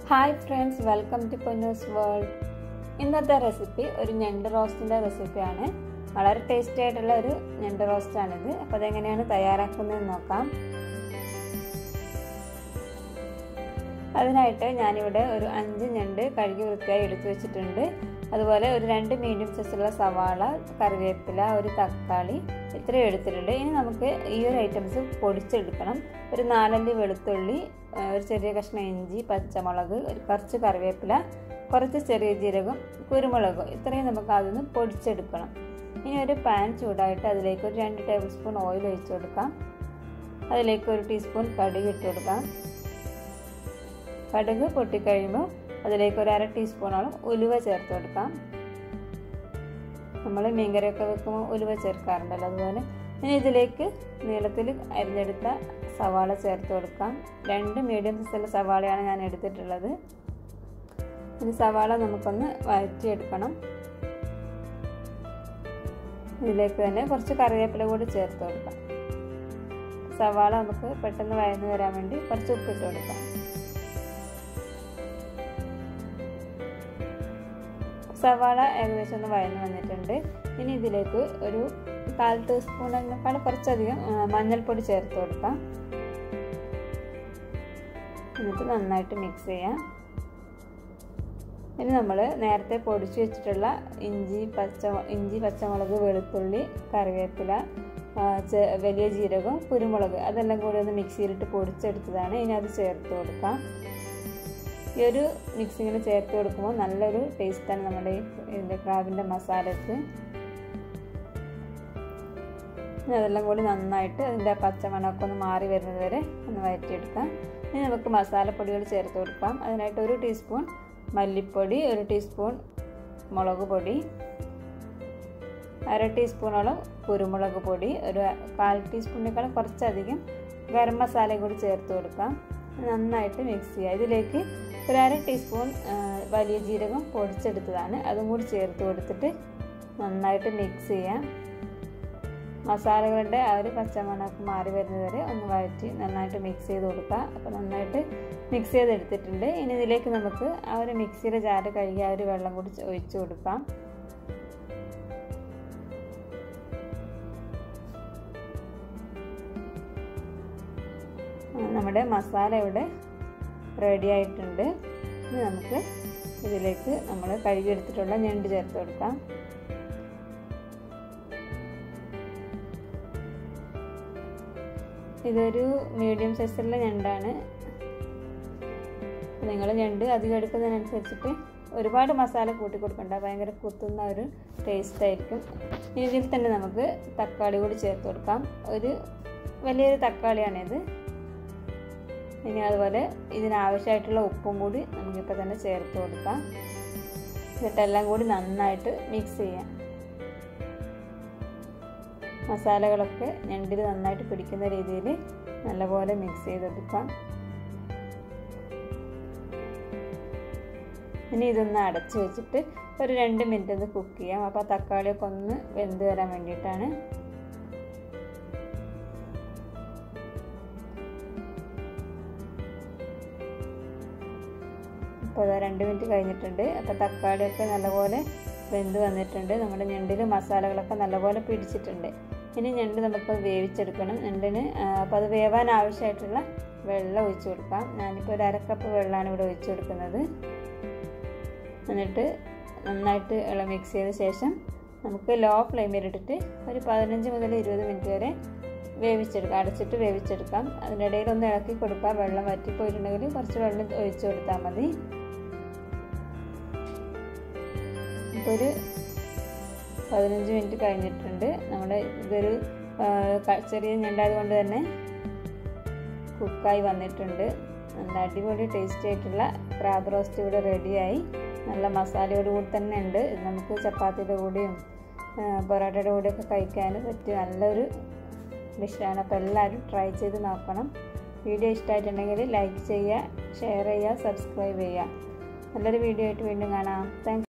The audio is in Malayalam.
hi friends welcome to Ponnoos world ഇന്നത്തെ റെസിപ്പി ഒരു ഞണ്ട് റോസ്റ്റിൻ്റെ റെസിപ്പിയാണ് വളരെ ടേസ്റ്റി ആയിട്ടുള്ള ഒരു ഞണ്ട് റോസ്റ്റാണിത് അപ്പോൾ അതെങ്ങനെയാണ് തയ്യാറാക്കുന്നതെന്ന് നോക്കാം അതിനായിട്ട് ഞാനിവിടെ ഒരു അഞ്ച് ഞണ്ട് കഴുകി വൃത്തിയായി എടുത്തു വെച്ചിട്ടുണ്ട് അതുപോലെ ഒരു രണ്ട് മീഡിയം സൈസുള്ള സവാള കറിവേപ്പില ഒരു തക്കാളി ഇത്രയും എടുത്തിട്ടുണ്ട് ഇനി നമുക്ക് ഈ ഒരു ഐറ്റംസ് പൊടിച്ചെടുക്കണം ഒരു നാലല്ലി വെളുത്തുള്ളി ഒരു ചെറിയ കഷ്ണം ഇഞ്ചി പച്ചമുളക് ഒരു കുറച്ച് കറിവേപ്പില കുറച്ച് ചെറിയ ജീരകം കുരുമുളക് ഇത്രയും നമുക്ക് അതിൽ പൊടിച്ചെടുക്കണം ഇനി ഒരു പാൻ ചൂടായിട്ട് അതിലേക്ക് ഒരു രണ്ട് ടേബിൾ സ്പൂൺ ഓയിൽ ഒഴിച്ചു കൊടുക്കാം അതിലേക്ക് ഒരു ടീസ്പൂൺ കടുക് ഇട്ട് കൊടുക്കാം കടുക് പൊട്ടിക്കഴിയുമ്പോൾ അതിലേക്ക് ഒരു അര ടീസ്പൂണോളം ഉലുവ ചേർത്ത് കൊടുക്കാം നമ്മൾ മീൻകറിയൊക്കെ വെക്കുമ്പോൾ ഉലുവ ചേർക്കാറുണ്ടല്ലോ അതുപോലെ ഇനി ഇതിലേക്ക് നീളത്തിൽ അരിഞ്ഞെടുത്ത സവാള ചേർത്ത് കൊടുക്കാം രണ്ട് മീഡിയം സൈസുള്ള സവാളയാണ് ഞാൻ എടുത്തിട്ടുള്ളത് ഇനി സവാള നമുക്കൊന്ന് വഴറ്റിയെടുക്കണം ഇതിലേക്ക് തന്നെ കുറച്ച് കറിവേപ്പില കൂടി ചേർത്ത് കൊടുക്കാം സവാള നമുക്ക് പെട്ടെന്ന് വഴന്നു വരാൻ വേണ്ടി കുറച്ച് ഉപ്പിട്ട് കൊടുക്കാം സവാള ഏകദേശം ഒന്ന് വഴന്നു വന്നിട്ടുണ്ട് ഇനി ഇതിലേക്ക് ഒരു കാൽ ടീസ്പൂണിനേക്കാൾ കുറച്ചധികം മഞ്ഞൾപ്പൊടി ചേർത്ത് കൊടുക്കാം എന്നിട്ട് നന്നായിട്ട് മിക്സ് ചെയ്യാം ഇനി നമ്മൾ നേരത്തെ പൊടിച്ചു വെച്ചിട്ടുള്ള ഇഞ്ചി പച്ച ഇഞ്ചി പച്ചമുളക് വെളുത്തുള്ളി കറിവേപ്പില വലിയ ജീരകം കുരുമുളക് അതെല്ലാം കൂടി ഒന്ന് മിക്സിയിലിട്ട് പൊടിച്ചെടുത്തതാണ് ഇനി അത് ചേർത്ത് കൊടുക്കാം ഈ ഒരു മിക്സിങ്ങിൽ ചേർത്ത് കൊടുക്കുമ്പോൾ നല്ലൊരു ടേസ്റ്റാണ് നമ്മുടെ ഇതിൻ്റെ ക്രാബിൻ്റെ മസാലയ്ക്ക് അതെല്ലാം കൂടി നന്നായിട്ട് അതിൻ്റെ പച്ചമണമൊക്കെ ഒന്ന് മാറി വരുന്നത് വരെ ഒന്ന് വഴറ്റിയെടുക്കാം ഇനി നമുക്ക് മസാലപ്പൊടികൾ ചേർത്ത് കൊടുക്കാം അതിനായിട്ട് ഒരു ടീസ്പൂൺ മല്ലിപ്പൊടി ഒരു ടീസ്പൂൺ മുളക് പൊടി അര ടീസ്പൂണോളം കുരുമുളക് പൊടി ഒരു കാൽ ടീസ്പൂണിനേക്കാളും കുറച്ചധികം ഗരം മസാല കൂടി ചേർത്ത് കൊടുക്കാം നന്നായിട്ട് മിക്സ് ചെയ്യുക ഇതിലേക്ക് ഒരു അര ടീസ്പൂൺ വലിയ ജീരകം പൊടിച്ചെടുത്തതാണ് അതും കൂടി ചേർത്ത് കൊടുത്തിട്ട് നന്നായിട്ട് മിക്സ് ചെയ്യാം മസാലകളുടെ ആ ഒരു പച്ചമണമൊക്കെ മാറി വരുന്നത് വരെ ഒന്ന് വഴറ്റി നന്നായിട്ട് മിക്സ് ചെയ്ത് കൊടുക്കുക അപ്പോൾ നന്നായിട്ട് മിക്സ് ചെയ്തെടുത്തിട്ടുണ്ട് ഇനി ഇതിലേക്ക് നമുക്ക് ആ ഒരു മിക്സിയുടെ ജാറ് കഴുകി ആ ഒരു വെള്ളം കൂടി ഒഴിച്ചു കൊടുക്കാം നമ്മുടെ മസാല ഇവിടെ റെഡി ആയിട്ടുണ്ട് ഇനി നമുക്ക് ഇതിലേക്ക് നമ്മൾ കഴുകിയെടുത്തിട്ടുള്ള ഞണ്ട് ചേർത്ത് കൊടുക്കാം ഇതൊരു മീഡിയം സൈസുള്ള ഞണ്ടാണ് നിങ്ങൾ ഞണ്ട് അധികം എടുക്കുന്നതിനനുസരിച്ചിട്ട് ഒരുപാട് മസാല കൂട്ടി കൊടുക്കണ്ട ഭയങ്കര കുത്തുന്ന ഒരു ടേസ്റ്റ് ആയിരിക്കും ഇതിൽ തന്നെ നമുക്ക് തക്കാളി കൂടി ചേർത്ത് കൊടുക്കാം ഒരു വലിയൊരു തക്കാളിയാണിത് ഇനി അതുപോലെ ഇതിനാവശ്യമായിട്ടുള്ള ഉപ്പും കൂടി നമുക്കിപ്പോൾ തന്നെ ചേർത്ത് കൊടുക്കാം എന്നിട്ടെല്ലാം കൂടി നന്നായിട്ട് മിക്സ് ചെയ്യാം മസാലകളൊക്കെ ഞണ്ടിൽ നന്നായിട്ട് പിടിക്കുന്ന രീതിയിൽ നല്ലപോലെ മിക്സ് ചെയ്തെടുക്കാം ഇനി ഇതൊന്ന് അടച്ച് വെച്ചിട്ട് ഒരു രണ്ട് മിനിറ്റ് ഒന്ന് കുക്ക് ചെയ്യാം അപ്പോൾ തക്കാളിയൊക്കെ ഒന്ന് വെന്ത് വരാൻ വേണ്ടിയിട്ടാണ് അപ്പോൾ അത് രണ്ട് മിനിറ്റ് കഴിഞ്ഞിട്ടുണ്ട് അപ്പോൾ തക്കാളിയൊക്കെ നല്ലപോലെ വെന്ത് വന്നിട്ടുണ്ട് നമ്മുടെ ഞണ്ടിൽ മസാലകളൊക്കെ നല്ലപോലെ പിടിച്ചിട്ടുണ്ട് ഇനി ഞണ്ട് നമുക്ക് വേവിച്ചെടുക്കണം ഞണ്ടിന് അപ്പോൾ അത് വേവാൻ ആവശ്യമായിട്ടുള്ള വെള്ളം ഒഴിച്ചു കൊടുക്കാം ഞാനിപ്പോൾ ഒരു അരക്കപ്പ് വെള്ളമാണ് ഇവിടെ ഒഴിച്ചു കൊടുക്കുന്നത് എന്നിട്ട് നന്നായിട്ട് ഇളം മിക്സ് ചെയ്ത ശേഷം നമുക്ക് ലോ ഫ്ലെയിമിലിട്ടിട്ട് ഒരു പതിനഞ്ച് മുതൽ ഇരുപത് മിനിറ്റ് വരെ വേവിച്ചെടുക്കാം അടച്ചിട്ട് വേവിച്ചെടുക്കാം അതിനിടയിൽ ഒന്ന് ഇളക്കി കൊടുക്കാം വെള്ളം വറ്റിപ്പോയിട്ടുണ്ടെങ്കിൽ കുറച്ച് വെള്ളം ഒഴിച്ചു കൊടുത്താൽ മതി ഇപ്പോൾ ഒരു പതിനഞ്ച് മിനിറ്റ് കഴിഞ്ഞിട്ടുണ്ട് നമ്മുടെ ഇതൊരു ചെറിയ ഞണ്ടായത് കൊണ്ട് തന്നെ കുക്കായി വന്നിട്ടുണ്ട് നല്ല അടിപൊളി ടേസ്റ്റി ആയിട്ടുള്ള ക്രാബ് റോസ്റ്റ് ഇവിടെ റെഡിയായി നല്ല മസാലയോട് കൂടി തന്നെ ഉണ്ട് നമുക്ക് ചപ്പാത്തിയുടെ കൂടെയും പൊറോട്ടയുടെ കൂടെയൊക്കെ കഴിക്കാൻ പറ്റിയ നല്ലൊരു ഡിഷാണ് അപ്പോൾ എല്ലാവരും ട്രൈ ചെയ്ത് നോക്കണം വീഡിയോ ഇഷ്ടമായിട്ടുണ്ടെങ്കിൽ ലൈക്ക് ചെയ്യുക ഷെയർ ചെയ്യുക സബ്സ്ക്രൈബ് ചെയ്യുക നല്ലൊരു വീഡിയോ ആയിട്ട് വീണ്ടും കാണാം താങ്ക്